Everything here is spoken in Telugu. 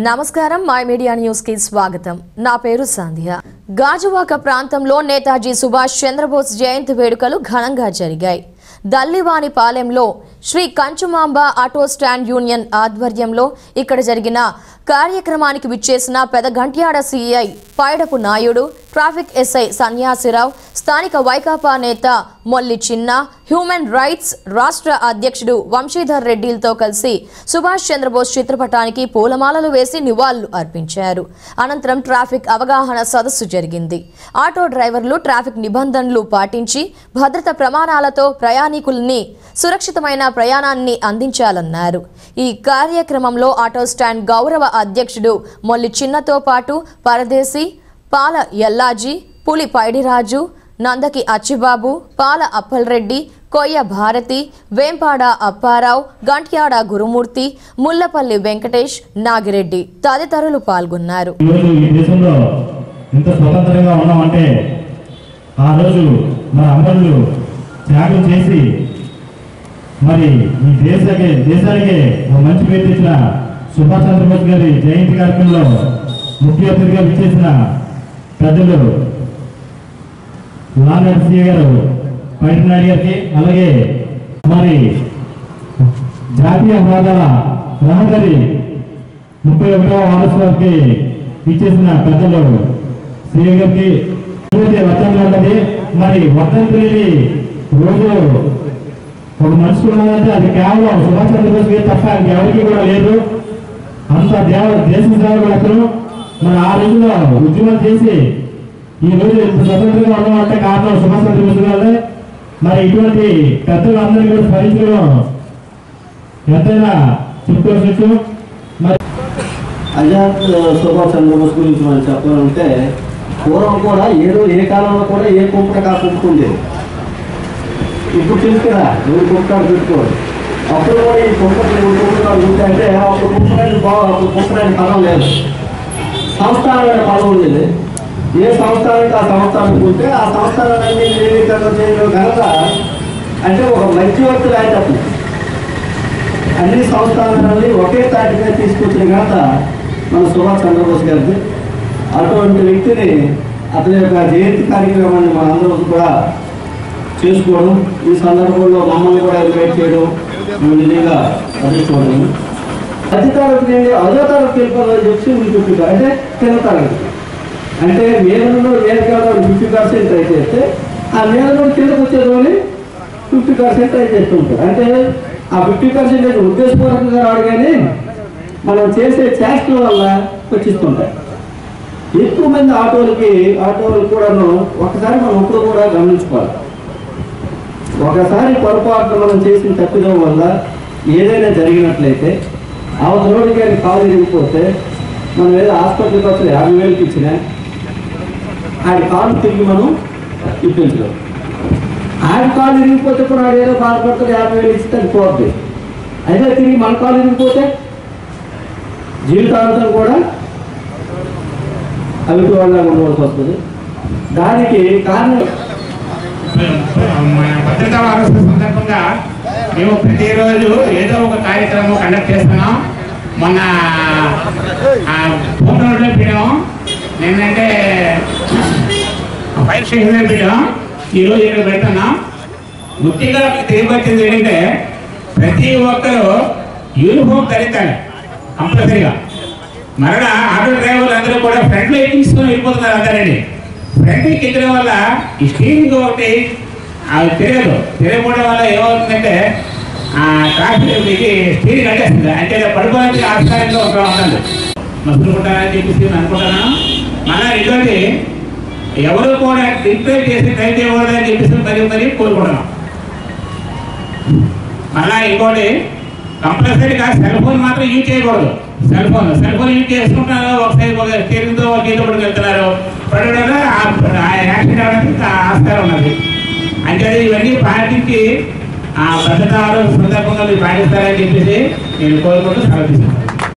నమస్కారం మై మీడియా న్యూస్ కి స్వాగతం నా పేరు సంధ్య గాజువాక ప్రాంతంలో నేతాజీ సుభాష్ చంద్రబోస్ జయంతి వేడుకలు ఘనంగా జరిగాయి దల్లివాని పాలెంలో Shri Kanchumamba auto stand union ఆధ్వర్యంలో ఇక్కడ జరిగిన కార్యక్రమానికి విచ్చేసిన Pedagantyada CI Paidapu Naidu traffic SI Sanyasirao స్థానిక వైకాపా నేత మొల్లి చిన్న హ్యూమన్ రైట్స్ రాష్ట్ర అధ్యక్షుడు వంశీధర్ రెడ్డిలతో కలిసి సుభాష్ చంద్రబోస్ చిత్రపటానికి పూలమాలలు వేసి నివాళులు అర్పించారు అనంతరం ట్రాఫిక్ అవగాహన సదస్సు జరిగింది ఆటో డ్రైవర్లు ట్రాఫిక్ నిబంధనలు పాటించి భద్రత ప్రమాణాలతో ప్రయాణికుల్ని సురక్షితమైన ప్రయాణాన్ని అందించాలన్నారు ఈ కార్యక్రమంలో ఆటో స్టాండ్ గౌరవ అధ్యక్షుడు మొల్లి చిన్నతో పాటు పరదేశి పాల ఎల్లాజీ పులి పైడిరాజు నందకి అచ్చిబాబు పాల అప్పల్రెడ్డి కొయ్య భారతి వేంపాడ అప్పారావు గంట్యాడ గురుమూర్తి ముల్లపల్లి వెంకటేష్ నాగిరెడ్డి తదితరులు పాల్గొన్నారు ఈరోజు ఈ దేశంలో ఇంత స్వతంత్రంగా ఉన్నామంటే ఆ రోజు మన అమరులు త్యాగం చేసి మరి ఈ దేశానికి దేశానికి ఒక మంచి పేరు తెచ్చిన సుభాష్ చంద్రబోస్ గారి జయంతి కార్యక్రమంలో ముఖ్య అతిథిగా విచ్చేసిన పెద్దలు లానరసింహ గారు పైడినాయుడు గారికి అలాగే మరి జాతీయ హోదాల రహదారి ముప్పై ఒకటవ వారసులకి ఇచ్చేసిన పెద్దలు శ్రీ గారికి రోజు వర్ధంతి ఉన్నది మరి వర్ధంతి రోజు ఒక మనిషి ఉన్నదంటే అది కేవలం సుభాష్ చంద్రబోస్ గారు తప్ప ఎవరికి కూడా లేదు అంత దేవ దేశ సేవకులు అతను మరి ఆ రోజులో ఉద్యమాలు చేసి ఈ రోజు ఇంత స్వతంత్రంగా ఉన్నామంటే కారణం సుభాష్ చంద్రబోస్ గారే మరి ఇటువంటి పెద్దలు అందరికీ కూడా స్మరించడం ఎంతైనా చెప్పుకోవచ్చు విషయం. మరి ఆజాద్ సుభాష్ చంద్రబోస్ గురించి మనం చెప్పాలంటే పూర్వం కూడా ఏదో ఏ కాలంలో కూడా ఏ కుంపట కా కుంపుతుంది ఇప్పుడు తెలుసు కదా ఎవరు కుంపటాలు పెట్టుకోవాలి అప్పుడు కూడా ఈ కుంపటి ఎవరు కుంపటాలు ఉంటాయంటే అప్పుడు కుంపటానికి బాగా అప్పుడు కుంపటానికి పదం లేదు సంస్థానం అనే పదం ఉండేది ఏ సంస్థానానికి ఆ సంస్థానం ఉంటే ఆ సంస్థానాన్ని నివేదికరణ చేయడం కనుక అంటే ఒక మధ్యవర్తి రాయటప్పుడు అన్ని సంస్థానాలని ఒకే తాటిగా తీసుకొచ్చిన ఘనత మన సుభాష్ చంద్రబోస్ గారికి అటువంటి వ్యక్తిని అతని యొక్క జయంతి కార్యక్రమాన్ని మనందరం కూడా చేసుకోవడం ఈ సందర్భంలో మమ్మల్ని కూడా ఇన్వైట్ చేయడం మేము నిజంగా అదృష్టపడము అతి తరగతి నుండి అదో తరగతి వెళ్ళిపోవాలని చెప్పి మీకు ఫిఫ్టీ అంటే కింద తరగతి అంటే మేలలో ఏది కాదు ఫిఫ్టీ పర్సెంట్ ట్రై చేస్తే ఆ మేలలో కిందకు వచ్చేది ఫిఫ్టీ పర్సెంట్ ట్రై చేస్తూ ఉంటారు అంటే ఆ ఫిఫ్టీ పర్సెంటేజ్ ఉద్దేశపూర్వకంగా రాడు కానీ మనం చేసే చేష్టల వల్ల వచ్చిస్తుంటాయి ఎక్కువ మంది ఆటోలకి ఆటోలు కూడాను ఒకసారి మనం ఇప్పుడు కూడా గమనించుకోవాలి ఒకసారి పొరపాటున మనం చేసిన తప్పిదం వల్ల ఏదైనా జరిగినట్లయితే అవతలోడి గారి కాలు తిరిగిపోతే మనం ఏదో హాస్పిటల్కి వచ్చి యాభై వేలకి ఇచ్చినా ఆడి కాలు తిరిగి మనం ఇప్పించలేం ఆడి కాలు ఇరిగిపోతే కూడా ఆడు ఏదో బాధపడతాడు యాభై వేలు ఇస్తే అది పోద్ది అయితే తిరిగి మన కాలు ఇరిగిపోతే జీవితాంతం కూడా అవిటి వాళ్ళ ఉండవలసి వస్తుంది దానికి కారణం మన భద్రతా వారోత్సవ సందర్భంగా మేము ప్రతిరోజు ఏదో ఒక కార్యక్రమం కండక్ట్ చేస్తున్నాం మొన్న ఫోన్ రోడ్లో పెట్టాము నిన్నంటే ఫైర్ స్టేషన్లో పెట్టాం ఈరోజు ఇక్కడ పెడుతున్నాం ముఖ్యంగా మీకు తెలియపరిచింది ఏంటంటే ప్రతి ఒక్కరూ యూనిఫామ్ ధరించాలి కంపల్సరీగా మరణ ఆటో డ్రైవర్లు అందరూ కూడా ఫ్రంట్ లో ఎక్కించుకొని వెళ్ళిపోతున్నారు అందరండి ఫ్రంట్ ఎక్కించడం వల్ల ఈ స్టీరింగ్ ఒకటి అది తిరగదు తిరగకపోవడం వల్ల ఏమవుతుందంటే ఆ ట్రాఫిక్ ఇది స్టీరింగ్ అడ్డేస్తుంది అంటే పడుకోవడానికి ఆస్కారంగా ఒక ఉండాలి మసులుకుంటారని చెప్పేసి నేను అనుకుంటున్నాను మళ్ళీ ఇటువంటి ఎవరు కూడా రిపేర్ చేసి ట్రై చేయకూడదని చెప్పేసి మరి మరి కోరుకుంటున్నాం మళ్ళా ఇంకోటి కంపల్సరీగా సెల్ ఫోన్ మాత్రం యూజ్ చేయకూడదు cell phone cell phone use చేసుకుంటున్నారు ఒకసారి ఒక స్టీరింగ్తో ఒక గీత పడికి వెళ్తున్నారు పడడం వల్ల ఆ యాక్సిడెంట్ అవడానికి ఆస్కారం ఉన్నది అంటే ఇవన్నీ పాటించి ఆ భద్రతా ఆరోగ్య సందర్భంగా మీరు పాటిస్తారని చెప్పేసి నేను కోరుకుంటూ సెలవు తీసుకుంటాను